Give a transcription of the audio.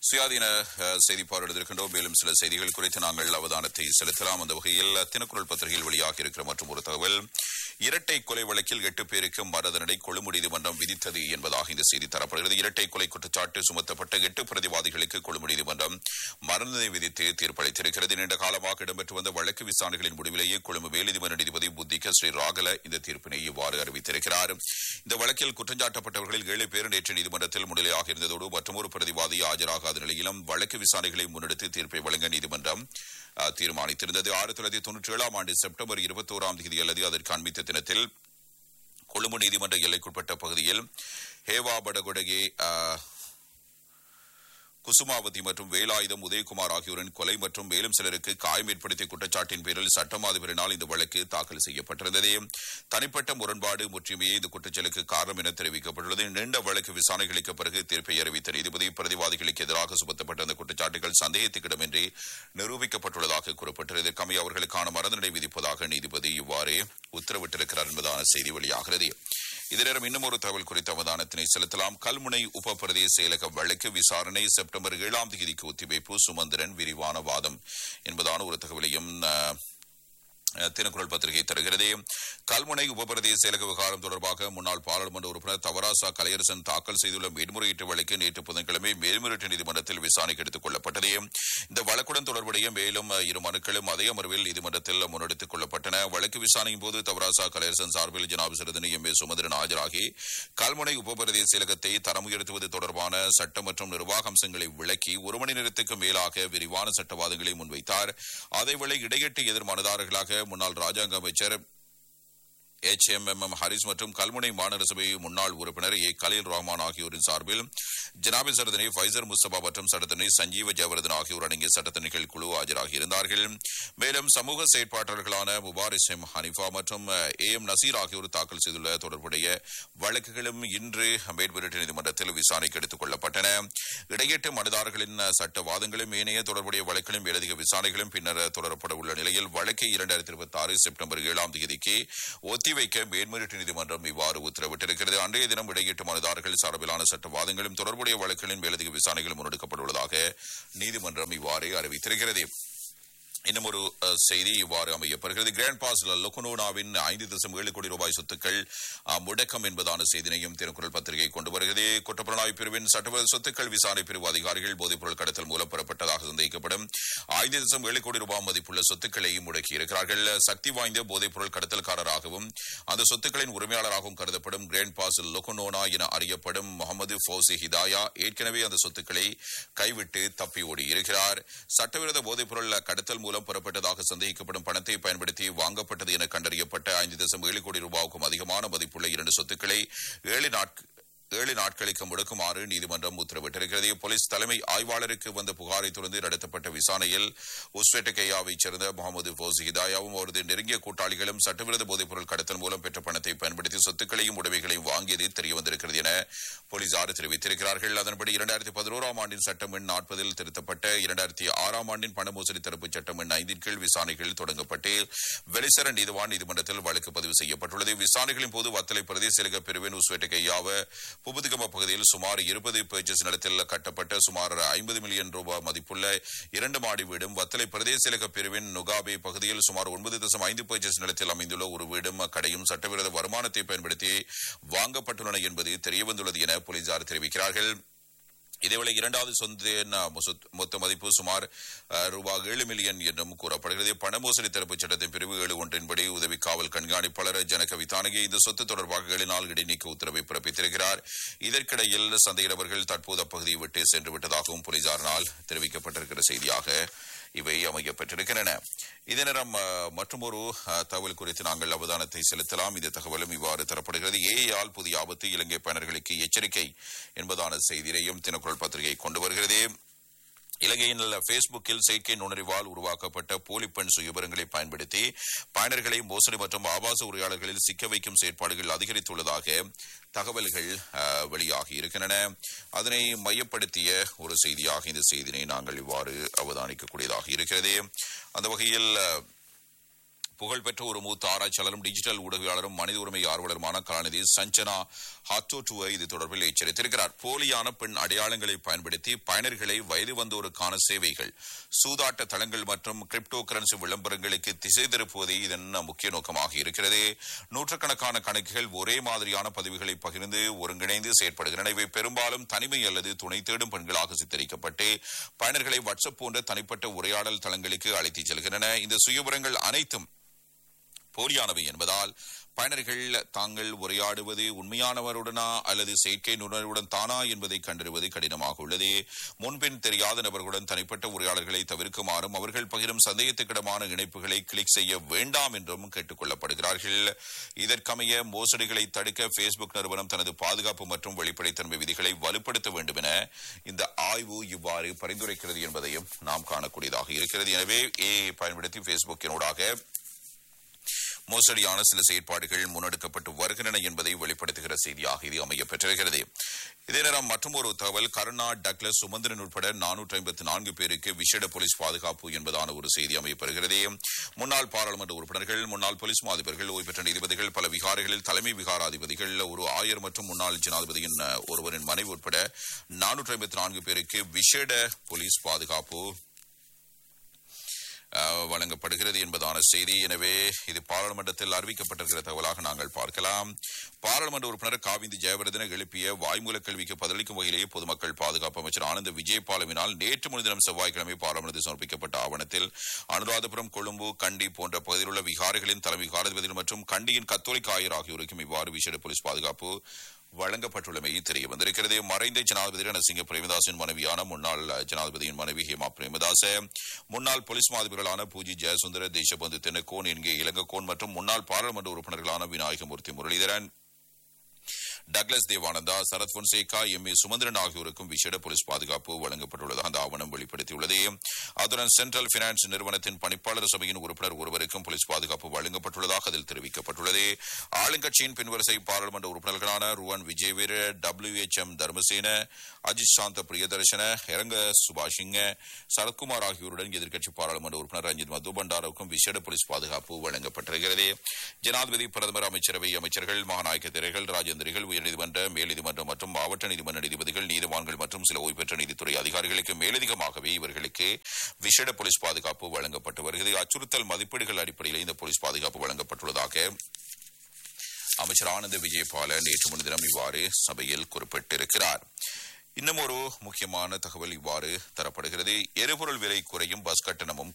சுயாதீன அஹ், செய்தி பார்வையிடுகின்றோம் மேலும் சில செய்திகள் குறித்து நாங்கள் அவதானத்தை செலுத்தலாம் அந்த வகையில் தினக்குரல் பத்திரிகையில் வெளியாக இருக்கிற மற்றும் ஒரு தகவல் இரட்டை கொலை வழக்கில் எட்டு பேருக்கு மரண தண்டனை கொழும்பு நீதிமன்றம் விதித்தது என்பதாக இந்த செய்தி தரப்படுகிறது இரட்டை கொலை குற்றச்சாட்டு சுமத்தப்பட்ட எட்டு பிரதிவாதிகளுக்கு கொழும்பு நீதிமன்றம் மரண தண்டனை விதித்து தீர்ப்பளித்திருக்கிறது நீண்ட காலமாக இடம்பெற்று வந்த வழக்கு விசாரணைகளின் முடிவிலேயே கொழும்பு மேல்நீதிமன்ற நீதிபதி புத்திக ஸ்ரீ ராகல இந்த தீர்ப்பினை இவ்வாறு அறிவித்திருக்கிறார் இந்த வழக்கில் குற்றஞ்சாட்டப்பட்டவர்களில் ஏழு பேர் நேற்று நீதிமன்றத்தில் முன்னிலையாக இருந்ததோடு மற்றொரு பிரதிவாதி ஆஜராகாத நிலையிலும் வழக்கு விசாரணைகளை முன்னெடுத்து தீர்ப்பை வழங்க நீதிமன்றம் அஹ், தீர்மானித்திருந்தது ஆயிரத்தி தொள்ளாயிரத்தி தொன்னூற்றி ஏழாம் ஆண்டு செப்டம்பர் இருபத்தோராம் தேதி அல்லது அதற்கு அண்மித்த தினத்தில் கொழும்பு நீதிமன்ற எல்லைக்குட்பட்ட பகுதியில் ஹேவா படகுடகே அஹ், குசுமாவதி மற்றும் வேலாயுதம் உதயகுமார் ஆகியோரின் கொலை மற்றும் மேலும் சிலருக்கு காயம் ஏற்படுத்திய குற்றச்சாட்டின் பேரில் சட்டம் அதிபரினால் இந்த வழக்கு தாக்கல் செய்யப்பட்டிருந்தது தனிப்பட்ட முரண்பாடு முற்றியுமே இந்த குற்றச்செயலுக்கு காரணம் என தெரிவிக்கப்பட்டுள்ளது நீண்ட வழக்கு விசாரணைகளுக்கு பிறகு தீர்ப்பை அறிவித்த நீதிபதி பிரதிவாதிகளுக்கு எதிராக சுமத்தப்பட்ட அந்த குற்றச்சாட்டுகள் சந்தேகத்துக்கிடமின்றி நிரூபிக்கப்பட்டுள்ளதாக கூறப்பட்டது இதற்கமைய அவர்களுக்கான மரணதண்டனை விதிப்பதாக நீதிபதி இவ்வாறு உத்தரவிட்டிருக்கிறார் என்பதான செய்தி வெளியாகிறது இதனிடம் இன்னும் ஒரு தகவல் குறித்த அவதானத்தினை செலுத்தலாம் கல்முனை உப பிரதேச செயலக வழக்கு விசாரணை செப்டம்பர் ஏழாம் தேதிக்கு ஒத்திவைப்பு சுமந்திரன் விரிவான வாதம் என்பதான ஒரு தகவலையும் அஹ், அஹ், தினக்குரல் பத்திரிகை தருகிறது கல்முனை உபபிரதேச செயலக விவகாரம் தொடர்பாக முன்னாள் பாராளுமன்ற உறுப்பினர் தவராசா கலையரசன் தாக்கல் செய்துள்ள மேல்முறையீட்டு வழக்கு நேற்று புதன்கிழமை மேல்முறையீட்டு நீதிமன்றத்தில் விசாரணைக்கு எடுத்துக் கொள்ளப்பட்டது இந்த வழக்குடன் தொடர்புடைய மேலும் அஹ், இரு மனுக்களும் அதே அமர்வில் நீதிமன்றத்தில் முன்னெடுத்துக் கொள்ளப்பட்டன வழக்கு விசாரணையின் போது தவராசா கலையரசன் சார்பில் ஜனாபிசரதனி எம் ஏ சுமந்திரன் ஆஜராகி கல்முனை உபபிரதேச செயலகத்தை தரம் உயர்த்துவது தொடர்பான சட்ட மற்றும் நிர்வாக அம்சங்களை விளக்கி ஒரு மணி நேரத்துக்கு மேலாக விரிவான சட்டவாதங்களை முன்வைத்தார் அதேவேளை இடையீட்டு எதிர் மனதாரர்களாக முன்னாள் ராஜாங்க அமைச்சர் H M M M Harees மற்றும் கல்முனை மாநகர சபை முன்னாள் உறுப்பினர் ஏ கலீல் ரஹ்மான் ஆகியோரின் சார்பில் ஜனாபி சரதனை ஃபைசர் முஸ்தபா மற்றும் சட்டத்தனை சஞ்சீவ ஜெயவர்தன் ஆகியோர் அடங்கிய சட்டத்தணிகள் குழு ஆஜராகி இருந்தார்கள் மேலும் சமூக செயற்பாட்டாளர்களான முபாரிஸ் எம் ஹனிஃபா மற்றும் ஏ எம் நசீர் ஆகியோர் தாக்கல் செய்துள்ள தொடர்புடைய வழக்குகளும் இன்று மேல்முறையீட்டு நீதிமன்றத்தில் விசாரணைக்கு எடுத்துக் கொள்ளப்பட்டன இடையீட்டு மனுதாரர்களின் சட்ட வாதங்களும் ஏனைய தொடர்புடைய வழக்கிலும் மேலதிக விசாரணைகளும் பின்னர் தொடரப்பட உள்ள நிலையில் வழக்கை இரண்டாயிரத்தி இருபத்தி ஆறு செப்டம்பர் ஏழாம் தேதிக்கு ஒத்திவைக்க மேல்முறையீட்டு நீதிமன்றம் இவ்வாறு உத்தரவிட்டிருக்கிறது அன்றைய தினம் இடையீட்டு மனுதாரர்கள் சார்பிலான சட்ட வாதங்களும் தொடர்புடைய வழக்குகளின் மேலதிக விசாரணைகளும் முன்னெடுக்கப்பட்டுள்ளதாக நீதிமன்றம் இவ்வாறு அறிவித்திருக்கிறது இன்னும் ஒரு அஹ், செய்தி இவ்வாறு அமையப்படுகிறது கிராண்ட் பாஸ் லொகுனோனாவின் ஐந்து தசம் ஏழு கோடி ரூபாய் சொத்துக்கள் அஹ், முடக்கம் என்பதான செய்தினையும் திருக்குறள் பத்திரிகை கொண்டு வருகிறது குற்றப்புலனாய்வு பிரிவின் சட்டவிரோத சொத்துக்கள் விசாரணை பிரிவு அதிகாரிகள் போதைப்பொருள் கடத்தல் மூலம் பெறப்பட்டதாக சந்தேகிக்கப்படும் ஐந்து தசம் ஏழு கோடி ரூபாய் மதிப்புள்ள சொத்துக்களை முடக்கியிருக்கிறார்கள் சக்தி வாய்ந்த போதைப்பொருள் கடத்தல்காரராகவும் அந்த சொத்துக்களின் உரிமையாளராகவும் கருதப்படும் கிராண்ட் பாஸ் லொகுனோனா என அறியப்படும் முகமது ஃபோசி ஹிதாயா ஏற்கனவே அந்த சொத்துக்களை கைவிட்டு தப்பி ஓடியிருக்கிறார் சட்டவிரோத போதைப்பொருள் கடத்தல் மூலம் பெறப்பட்டதாக சந்தேகிக்கப்படும் பணத்தை பயன்படுத்தி வாங்கப்பட்டது என கண்டறியப்பட்ட ஐந்து தசம் ஏழு கோடி ரூபாவுக்கும் அதிகமான மதிப்புள்ள இரண்டு சொத்துக்களை ஏழு நாட்கள் ஏழு நாட்களுக்கு முடக்குமாறு நீதிமன்றம் உத்தரவிட்டிருக்கிறது போலீஸ் தலைமை ஆய்வாளருக்கு வந்த புகாரை தொடர்ந்து நடத்தப்பட்ட விசாரணையில் உஸ்வெட்டகையாவைச் சேர்ந்த முகமது ஃபோசி ஹிதாயாவும் அவரது நெருங்கிய கூட்டாளிகளும் சட்டவிரோத போதைப்பொருள் கடத்தல் மூலம் பெற்ற பணத்தை பயன்படுத்தி சொத்துக்களையும் உடைமைகளையும் வாங்கியது தெரியவந்திருக்கிறது என போலீசார் தெரிவித்திருக்கிறார்கள் அதன்படி இரண்டாயிரத்தி பதினோராம் ஆண்டின் சட்டம் எண் நாற்பதில் திருத்தப்பட்ட இரண்டாயிரத்தி ஆறாம் ஆண்டின் பண மோசடி தடுப்பு சட்டம் எண் ஐந்தின் கீழ் விசாரணைகள் தொடங்கப்பட்டு வெளிசர நீதிவான் நீதிமன்றத்தில் வழக்கு பதிவு செய்யப்பட்டுள்ளது விசாரணைகளின் போது வத்தலை பிரதேச செயலக பிரிவின் உஸ்வெட்டகையாவ புபுதிகம பகுதியில் சுமார் இருபது பேச்சஸ் நிலத்தில் கட்டப்பட்ட சுமார் ஐம்பது மில்லியன் ரூபாய் மதிப்புள்ள இரண்டு மாடி வீடும் வத்தலை பிரதேச செயலக பிரிவின் நுகாபே பகுதியில் சுமார் ஒன்பது தசம் ஐந்து பேச்சஸ் நிலத்தில் அமைந்துள்ள ஒரு வீடும் கடையும் சட்டவிரோத வருமானத்தை பயன்படுத்தி வாங்கப்பட்டுள்ளன என்பது தெரியவந்துள்ளது என போலீசார் தெரிவிக்கிறார்கள் இதேவேளை இரண்டாவது சொந்த மொத்த மதிப்பு சுமார் அஹ், ரூபாய் ஏழு மில்லியன் என்றும் கூறப்படுகிறது பண மோசடி தடுப்புச் சட்டத்தின் பிரிவு ஏழு ஒன்றின்படி உதவி காவல் கண்காணிப்பாளர் ஜனக வித்தானகே இந்த சொத்து தொடர்பாக ஏழு நாள் இடைநீக்க உத்தரவை பிறப்பித்திருக்கிறார் இதற்கிடையில் சந்தேகநபர்கள் தற்போது அப்பகுதியை விட்டு சென்று விட்டதாகவும் போலீசாரினால் தெரிவிக்கப்பட்டிருக்கிற செய்தியாக இவை அமையப்பட்டிருக்கின்றன இதே நேரம் மற்றொரு தகவல் குறித்து நாங்கள் அவதானத்தை செலுத்தலாம் இந்த தகவலும் இவ்வாறு தரப்படுகிறது ஏஆல் புதிய ஆபத்து இலங்கை பயனர்களுக்கு எச்சரிக்கை என்பதான செய்தியையும் தினக்குரல் பத்திரிகை கொண்டு வருகிறது இலங்கையின் பேஸ்புக்கில் செயற்கை நுண்ணறிவால் உருவாக்கப்பட்ட போலி பெண் சுயபரங்களை பயன்படுத்தி பயனர்களை மோசடி மற்றும் ஆபாச உரையாடல்களில் சிக்க வைக்கும் செயற்பாடுகள் அதிகரித்துள்ளதாக தகவல்கள் அஹ், வெளியாகி இருக்கின்றன அதனை மையப்படுத்திய ஒரு செய்தியாக இந்த செய்தினை நாங்கள் இவ்வாறு அவதானிக்கக்கூடியதாக இருக்கிறது அந்த வகையில் அஹ், புகழ்பெற்ற ஒரு மூத்த ஆராய்ச்சியாளரும் டிஜிட்டல் ஊடகவியாளரும் மனித உரிமை ஆர்வலருமான கலாநிதி சஞ்சனா ஹாட்டோட்டுவை இது தொடர்பில் எச்சரித்திருக்கிறார் போலியான பெண் அடையாளங்களை பயன்படுத்தி பயனர்களை வயது வந்தோருக்கான சேவைகள் சூதாட்ட தளங்கள் மற்றும் கிரிப்டோ கரன்சி விளம்பரங்களுக்கு திசை திருப்புவதே இதன் முக்கிய நோக்கமாக இருக்கிறது நூற்றுக்கணக்கான கணக்குகள் ஒரே மாதிரியான பதிவுகளை பகிர்ந்து ஒருங்கிணைந்து செயற்படுகின்றன இவை பெரும்பாலும் தனிமை அல்லது துணை தேடும் பெண்களாக சித்தரிக்கப்பட்டு பயனர்களை வாட்ஸ்அப் போன்ற தனிப்பட்ட உரையாடல் தளங்களுக்கு அழைத்துச் செல்கின்றன இந்த சுயபுரங்கள் அனைத்தும் போலியானவை என்பதால் பயனர்கள் தாங்கள் உரையாடுவது உண்மையானவருடனா அல்லது செயற்கை நுணர்வுடன் தானா என்பதை கண்டறிவது கடினமாக உள்ளது முன்பின் தெரியாத நபர்களுடன் தனிப்பட்ட உரையாடல்களை தவிர்க்குமாறும் அவர்கள் பகிரும் சந்தேகத்துக்கிடமான இணைப்புகளை கிளிக் செய்ய வேண்டாம் என்றும் கேட்டுக் கொள்ளப்படுகிறார்கள் இதற்கமைய மோசடிகளை தடுக்க பேஸ்புக் நிறுவனம் தனது பாதுகாப்பு மற்றும் வெளிப்படைத்தன்மை விதிகளை வலுப்படுத்த வேண்டும் என இந்த ஆய்வு இவ்வாறு பரிந்துரைக்கிறது என்பதையும் நாம் காணக்கூடியதாக இருக்கிறது எனவே ஏ பயன்படுத்தி பேஸ்புக்கினூடாக மோசடியான சில செயற்பாடுகள் முன்னெடுக்கப்பட்டு வருகின்றன என்பதை வெளிப்படுத்துகிற செய்தியாக இது அமைய பெற்றிருக்கிறது இதே நேரம் மற்றும் ஒரு தகவல் கருணா டக்ளஸ் சுமந்திரன் உட்பட நானூற்றி ஐம்பத்தி நான்கு பேருக்கு விசேட போலீஸ் பாதுகாப்பு என்பதான ஒரு செய்தி அமையப்பெறுகிறது முன்னாள் பாராளுமன்ற உறுப்பினர்கள் முன்னாள் போலீஸ் மாதிபர்கள் ஓய்வு பெற்ற நீதிபதிகள் பல விகாரைகளில் தலைமை விகாராதிபதிகள் ஒரு ஆயர் மற்றும் முன்னாள் ஜனாதிபதியின் அஹ், ஒருவரின் மனைவி உட்பட நானூற்றி ஐம்பத்தி நான்கு பேருக்கு விசேட போலீஸ் பாதுகாப்பு அஹ், வழங்கப்படுகிறது என்பதான செய்தி எனவே இது பாராளுமன்றத்தில் அறிவிக்கப்பட்டிருக்கிற தகவலாக நாங்கள் பார்க்கலாம் பாராளுமன்ற உறுப்பினர் காவிந்தி ஜெயவர்தன எழுப்பிய வாய்மூல கேள்விக்கு பதிலளிக்கும் வகையிலேயே பொதுமக்கள் பாதுகாப்பு அமைச்சர் ஆனந்த விஜயபாலவினால் நேற்று முன்தினம் செவ்வாய்க்கிழமை பாராளுமன்றத்தில் சமர்ப்பிக்கப்பட்ட ஆவணத்தில் அனுராதபுரம் கொழும்பு கண்டி போன்ற பகுதியில் உள்ள விகாரைகளின் தலைமை விகாராதிபதிகள் மற்றும் கண்டியின் கத்தோலிக்க ஆயர் ஆகியோருக்கும் இவ்வாறு விசேட போலீஸ் பாதுகாப்பு வழங்கப்பட்டுள்ளமை தெரிய வந்திருக்கிறது மறைந்த ஜனாதிபதி ரணசிங்க பிரேமதாசின் மனைவியான முன்னாள் ஜனாதிபதியின் மனைவி ஹேமா பிரேமதாச முன்னாள் போலீஸ் மாதிபர்களான பூஜி ஜெயசுந்தர தேசபந்து தென்னக்கோன் என்கே இலங்கக்கோன் மற்றும் முன்னாள் பாராளுமன்ற உறுப்பினர்களான Vinayagamoorthy Muralitharan Douglas Devananda Sarath Fonseka M A Sumanthiran ஆகியோருக்கும் விசேட போலீஸ் பாதுகாப்பு வழங்கப்பட்டுள்ளதாக அந்த ஆவணம் வெளிப்படுத்தியுள்ளது அதுடன் சென்ட்ரல் பினான்ஸ் நிறுவனத்தின் பணிப்பாளர் சபையின் உறுப்பினர் ஒருவருக்கும் போலீஸ் பாதுகாப்பு வழங்கப்பட்டுள்ளதாக அதில் தெரிவிக்கப்பட்டுள்ளது ஆளுங்கட்சியின் பின்வரிசை பாராளுமன்ற உறுப்பினர்களான Ruwan Wijayaweera W H M Dharmasena Ajith Santha Priyadarshana இரங்க சுபாஷிங்க Sarathkumar ஆகியோருடன் எதிர்க்கட்சி பாராளுமன்ற உறுப்பினர் ரஞ்சித் மது பண்டாருக்கும் விசேட போலீஸ் பாதுகாப்பு வழங்கப்பட்டிருக்கிறது ஜனாதிபதி பிரதமர் அமைச்சரவை அமைச்சர்கள் மகாநாயக்க திரைகள் ராஜேந்திரிகள் உயர்நீதிமன்ற மேல்நீதிமன்றம் மற்றும் மாவட்ட நீதிமன்ற நீதிபதிகள் நீதிவான்கள் மற்றும் சில ஓய்வு பெற்ற நீதித்துறை அதிகாரிகளுக்கு மேலதிகமாகவே இவர்களுக்கு விசேட போலீஸ் பாதுகாப்பு வழங்கப்பட்டு வருகிறது அச்சுறுத்தல் மதிப்பீடுகள் அடிப்படையில் இந்த போலீஸ் பாதுகாப்பு வழங்கப்பட்டுள்ளதாக அமைச்சர் ஆனந்த விஜயபால நேற்று முன்தினம் இவ்வாறு சபையில் குறிப்பிட்டிருக்கிறார் இன்னும் ஒரு முக்கியமான தகவல் இவ்வாறு தரப்படுகிறது எரிபொருள் விலை குறையும் பஸ் கட்டணமும்